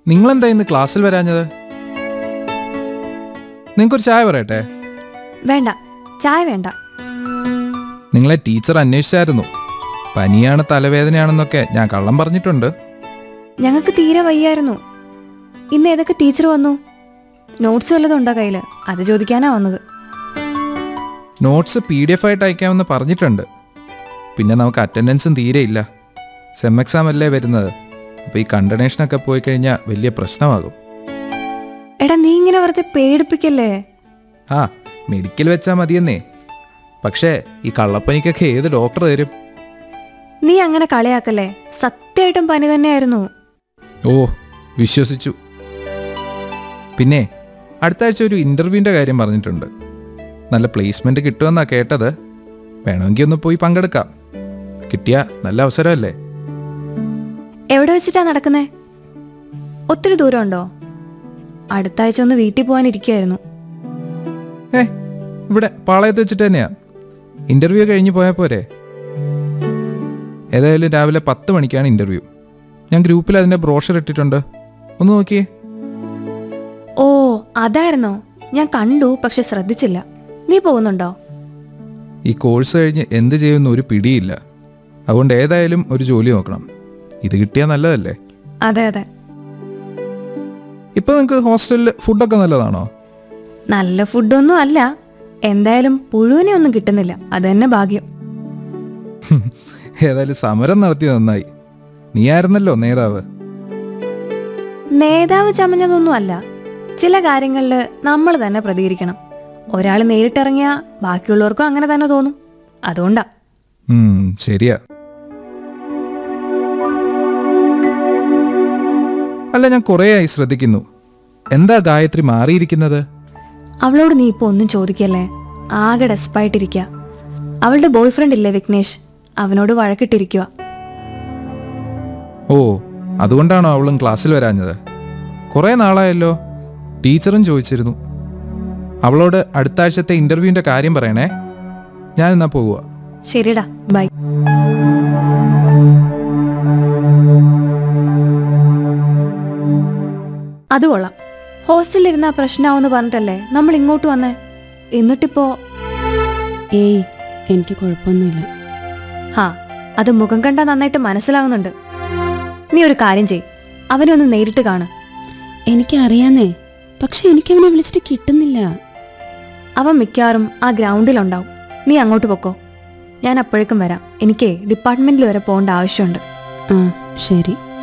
നിങ്ങളെന്താ ഇന്ന് ക്ലാസ്സിൽ വരാഞ്ഞത് നിങ്ങൾക്കൊരു ചായ പറയട്ടെ വേണ്ട ചായ വേണ്ട നിങ്ങളെ ടീച്ചർ അന്വേഷിച്ചായിരുന്നു പനിയാണ് തലവേദനയാണെന്നൊക്കെ ഞാൻ കള്ളം പറഞ്ഞിട്ടുണ്ട് ഞങ്ങൾക്ക് തീരെ വയ്യായിരുന്നു ഇന്ന് ഏതൊക്കെ ടീച്ചർ വന്നു നോട്ട്സ് വല്ലതും ഉണ്ടോ കയ്യിൽ അത് ചോദിക്കാനാ വന്നത് നോട്ട്സ് പി ഡി എഫ് ആയിട്ട് അയക്കാമെന്ന് പറഞ്ഞിട്ടുണ്ട് പിന്നെ നമുക്ക് അറ്റൻഡൻസും തീരെ ഇല്ല സെം എക്സാം അല്ലേ വരുന്നത് അപ്പോൾ ഈ കണ്ടനേഷനൊക്കെ പോയി കഴിഞ്ഞാൽ വലിയ പ്രശ്നമാകും എടാ നീ ഇങ്ങനെ വെറുതെ പേടിപ്പിക്കല്ലേ ആ മെഡിക്കൽ വെച്ചാൽ മതിയെന്നേ പക്ഷേ ഈ കള്ളപ്പനിക്കൊക്കെ ഏത് ഡോക്ടർ തരും നീ അങ്ങനെ കളിയാക്കല്ലേ സത്യമായിട്ടും പനി തന്നെയായിരുന്നു ഓ വിശ്വസിച്ചു പിന്നെ അടുത്ത ആഴ്ച ഒരു ഇൻ്റർവ്യൂവിൻ്റെ കാര്യം പറഞ്ഞിട്ടുണ്ട് നല്ല പ്ലേസ്മെൻറ്റ് കിട്ടുമെന്നാണ് കേട്ടത് വേണമെങ്കിൽ ഒന്ന് പോയി പങ്കെടുക്കാം കിട്ടിയ നല്ല അവസരമല്ലേ എവിടെ വെച്ചിട്ടാ നടക്കുന്നേ ഒത്തിരി ദൂരമുണ്ടോ അടുത്ത ആഴ്ച ഒന്ന് വീട്ടിൽ പോകാനിരിക്കുമായിരുന്നു ഏ ഇവിടെ പാളയത്ത് വെച്ചിട്ട് തന്നെയാ ഇൻ്റർവ്യൂ കഴിഞ്ഞ് പോയാൽ പോരെ ഏതായാലും രാവിലെ പത്ത് മണിക്കാണ് ഇൻ്റർവ്യൂ ഞാൻ ഗ്രൂപ്പിൽ അതിൻ്റെ ബ്രോഷർ ഇട്ടിട്ടുണ്ട് ഒന്ന് നോക്കിയേ ഓ അതായിരുന്നോ ഞാൻ കണ്ടു പക്ഷെ ശ്രദ്ധിച്ചില്ല നീ പോകുന്നുണ്ടോ ഈ കോഴ്സ് കഴിഞ്ഞ് എന്ത് ചെയ്യുമെന്ന് ഒരു പിടിയില്ല അതുകൊണ്ട് ഏതായാലും ഒരു ജോലി നോക്കണം ഇത് കിട്ടിയാൽ നല്ലതല്ലേ അതെ അതെ ഇപ്പൊ നിങ്ങൾക്ക് ഹോസ്റ്റലിൽ ഫുഡൊക്കെ നല്ലതാണോ നല്ല ഫുഡൊന്നും അല്ല എന്തായാലും പുഴുവിനെ ഒന്നും കിട്ടുന്നില്ല അത് തന്നെ ഭാഗ്യം ഏതായാലും സമരം നടത്തി നന്നായി നീ ആയിരുന്നല്ലോ നേതാവ് നേതാവ് ചമഞ്ഞതൊന്നും അല്ല ചില കാര്യങ്ങളിൽ നമ്മൾ തന്നെ പ്രതികരിക്കണം ഒരാൾ നേരിട്ടിറങ്ങിയാ ബാക്കിയുള്ളവർക്കും അങ്ങനെ തന്നെ തോന്നും അതുകൊണ്ടാ ഉം, ശരിയാ അല്ല ഞാൻ കുറേയായി ശ്രദ്ധിക്കുന്നു എന്താ ഗായത്രി മാറിയിരിക്കുന്നത് അവളോട് നീ ഇപ്പൊ ഒന്നും ചോദിക്കല്ലേ ആകെ ഡെസ്പായിട്ടിരിക്കുക അവളുടെ ബോയ് ഫ്രണ്ട് ഇല്ലേ വിഘ്നേഷ് അവനോട് വഴക്കിട്ടിരിക്കുക ഓ അതുകൊണ്ടാണോ അവളും ക്ലാസ്സിൽ വരാഞ്ഞത് കുറേ നാളായല്ലോ ടീച്ചറും ചോദിച്ചിരുന്നു അവളോട് അടുത്ത ആഴ്ചത്തെ ഇന്റർവ്യൂവിന്റെ കാര്യം പറയണേ ഞാൻ എന്നാ പോവുക ശരിടാ ബൈ അത് കൊള്ളാം ഹോസ്റ്റലിൽ ഇരുന്നാ പ്രശ്നമാവെന്ന് പറഞ്ഞിട്ടല്ലേ നമ്മൾ ഇങ്ങോട്ട് വന്നേ എന്നിട്ടിപ്പോ ഏയ് എനിക്ക് കുഴപ്പമൊന്നുമില്ല ഹാ അത് മുഖം കണ്ടാ നന്നായിട്ട് മനസ്സിലാവുന്നുണ്ട് നീ ഒരു കാര്യം ചെയ് അവനെ ഒന്ന് നേരിട്ട് കാണ് എനിക്കറിയാന്നേ പക്ഷെ എനിക്ക് അവനെ വിളിച്ചിട്ട് കിട്ടുന്നില്ല അവൻ മിക്കവാറും ആ ഗ്രൗണ്ടിലുണ്ടാവും നീ അങ്ങോട്ട് പൊക്കോ ഞാൻ അപ്പോഴേക്കും വരാം എനിക്കേ ഡിപ്പാർട്ട്മെന്റിൽ വരെ പോകേണ്ട ആവശ്യമുണ്ട് ആ ശരി